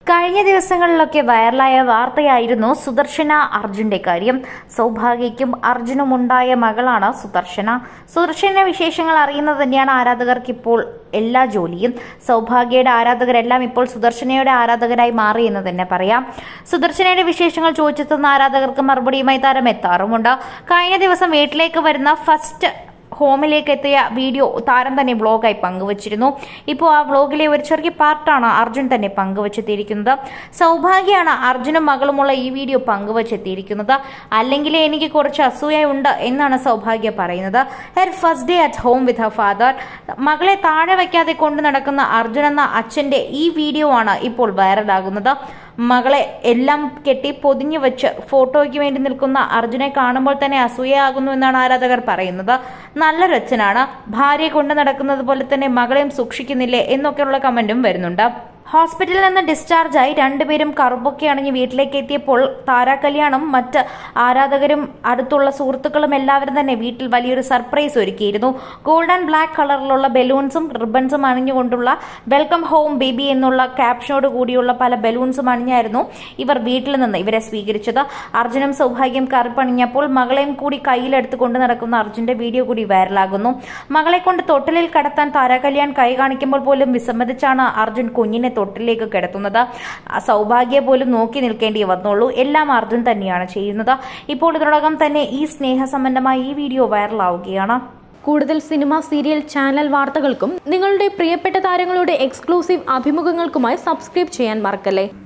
കഴിഞ്ഞ ദിവസങ്ങളിലൊക്കെ വൈറലായ വാർത്തയായിരുന്നു സുദർശന അർജുന്റെ കാര്യം സൗഭാഗ്യയ്ക്കും അർജുനും ഉണ്ടായ മകളാണ് സുദർശന സുദർശന വിശേഷങ്ങൾ അറിയുന്നത് തന്നെയാണ് ആരാധകർക്ക് ഇപ്പോൾ എല്ലാ ജോലിയും സൗഭാഗ്യയുടെ ആരാധകരെല്ലാം ഇപ്പോൾ സുദർശനയുടെ ആരാധകരായി മാറി എന്ന് തന്നെ പറയാം സുദർശനയുടെ വിശേഷങ്ങൾ ചോദിച്ചെത്തുന്ന ആരാധകർക്ക് മറുപടിയുമായി താരം എത്താറുമുണ്ട് കഴിഞ്ഞ ദിവസം വീട്ടിലേക്ക് വരുന്ന ഫസ്റ്റ് ഹോമിലേക്ക് എത്തിയ വീഡിയോ താരം തന്നെ വ്ളോഗായി പങ്കുവച്ചിരുന്നു ഇപ്പോൾ ആ വ്ളോഗിലെ ഒരു ചെറിയ പാർട്ടാണ് അർജുൻ തന്നെ പങ്കുവച്ചെത്തിയിരിക്കുന്നത് സൗഭാഗ്യമാണ് അർജുനും മകളുമുള്ള ഈ വീഡിയോ പങ്കുവച്ചെത്തിയിരിക്കുന്നത് അല്ലെങ്കിൽ എനിക്ക് കുറച്ച് അസൂയുണ്ട് എന്നാണ് സൗഭാഗ്യ പറയുന്നത് her first day at home with her father മകളെ താഴെ വയ്ക്കാതെ കൊണ്ടു നടക്കുന്ന അർജുൻ എന്ന അച്ഛന്റെ ഈ വീഡിയോ ആണ് ഇപ്പോൾ വൈറലാകുന്നത് മകളെ എല്ലാം കെട്ടി പൊതിഞ്ഞു വെച്ച് ഫോട്ടോയ്ക്ക് വേണ്ടി നിൽക്കുന്ന അർജുനെ കാണുമ്പോൾ തന്നെ അസൂയയാകുന്നു എന്നാണ് ആരാധകർ പറയുന്നത് നല്ലൊരു അച്ഛനാണ് ഭാര്യയെ കൊണ്ട് നടക്കുന്നത് പോലെ തന്നെ മകളെയും സൂക്ഷിക്കുന്നില്ലേ എന്നൊക്കെയുള്ള കമന്റും വരുന്നുണ്ട് ഹോസ്പിറ്റലിൽ നിന്ന് ഡിസ്ചാർജായി രണ്ടുപേരും കറുപ്പൊക്കെ അണിഞ്ഞ് വീട്ടിലേക്ക് എത്തിയപ്പോൾ താരാ കല്യാണം മറ്റ് ആരാധകരും അടുത്തുള്ള സുഹൃത്തുക്കളും എല്ലാവരും തന്നെ വീട്ടിൽ വലിയൊരു സർപ്രൈസ് ഒരുക്കിയിരുന്നു ഗോൾഡ് ആൻഡ് ബ്ലാക്ക് കളറിലുള്ള ബലൂൺസും റിബൺസും അണിഞ്ഞുകൊണ്ടുള്ള വെൽക്കം ഹോം ബേബി എന്നുള്ള ക്യാപ്ഷനോട് കൂടിയുള്ള പല ബലൂൺസും അണിഞ്ഞായിരുന്നു ഇവർ വീട്ടിൽ നിന്ന് ഇവരെ സ്വീകരിച്ചത് അർജുനും സൗഭാഗ്യം കറുപ്പണിഞ്ഞപ്പോൾ മകളെയും കൂടി കയ്യിലെടുത്ത് കൊണ്ട് നടക്കുന്ന അർജുന്റെ വീഡിയോ കൂടി വൈറലാകുന്നു മകളെ കൊണ്ട് തൊട്ടിലിൽ കടത്താൻ താരാ കല്യാൺ കൈ കാണിക്കുമ്പോൾ പോലും വിസമ്മതിച്ചാണ് അർജുൻ കുഞ്ഞിനെ തൊട്ടിലേക്ക് കിടത്തുന്നത് ആ സൗഭാഗ്യ പോലും നോക്കി നിൽക്കേണ്ടി വന്നുള്ളൂ എല്ലാം അർജുൻ തന്നെയാണ് ചെയ്യുന്നത് ഇപ്പോൾ ഇതിനോടകം തന്നെ ഈ സ്നേഹസംബന്ധമായ ഈ വീഡിയോ വൈറലാവുകയാണ് കൂടുതൽ സിനിമ സീരിയൽ ചാനൽ വാർത്തകൾക്കും നിങ്ങളുടെ പ്രിയപ്പെട്ട താരങ്ങളുടെ എക്സ്ക്ലൂസീവ് അഭിമുഖങ്ങൾക്കുമായി സബ്സ്ക്രൈബ് ചെയ്യാൻ മറക്കല്ലേ